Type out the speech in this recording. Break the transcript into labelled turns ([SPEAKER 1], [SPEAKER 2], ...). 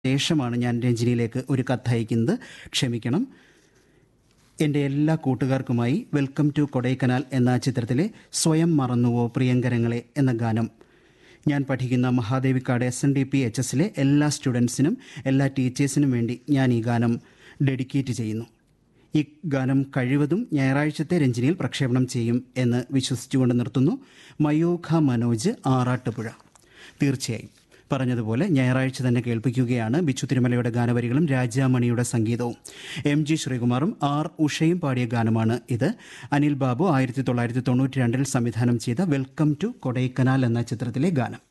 [SPEAKER 1] ശേഷമാണ് ഞാൻ രഞ്ജിനിയിലേക്ക് ഒരു കത്തയക്കുന്നത് ക്ഷമിക്കണം എൻ്റെ എല്ലാ കൂട്ടുകാർക്കുമായി വെൽക്കം ടു കൊടൈക്കനാൽ എന്ന ചിത്രത്തിലെ സ്വയം മറന്നുവോ പ്രിയങ്കരങ്ങളെ എന്ന ഗാനം ഞാൻ പഠിക്കുന്ന Mahadevikkad S N D P H എസിലെ എല്ലാ സ്റ്റുഡൻസിനും എല്ലാ ടീച്ചേഴ്സിനും വേണ്ടി ഞാൻ ഈ ഗാനം ഡെഡിക്കേറ്റ് ചെയ്യുന്നു ഈ ഗാനം കഴിവതും ഞായറാഴ്ചത്തെ രഞ്ജിനിയിൽ പ്രക്ഷേപണം ചെയ്യും എന്ന് വിശ്വസിച്ചുകൊണ്ട് നിർത്തുന്നു മയൂഖ മനോജ് ആറാട്ടുപുഴ തീർച്ചയായും പറഞ്ഞതുപോലെ ഞായറാഴ്ച തന്നെ കേൾപ്പിക്കുകയാണ് ബിച്ചു തിരുമലയുടെ ഗാനവരികളും രാജാമണിയുടെ സംഗീതവും എം ജി ശ്രീകുമാറും ആർ ഉഷയും പാടിയ ഗാനമാണ് ഇത് അനിൽ ബാബു ആയിരത്തി തൊള്ളായിരത്തി തൊണ്ണൂറ്റി രണ്ടിൽ സംവിധാനം ചെയ്ത വെൽക്കം ടു കൊടൈക്കനാൽ എന്ന ചിത്രത്തിലെ ഗാനം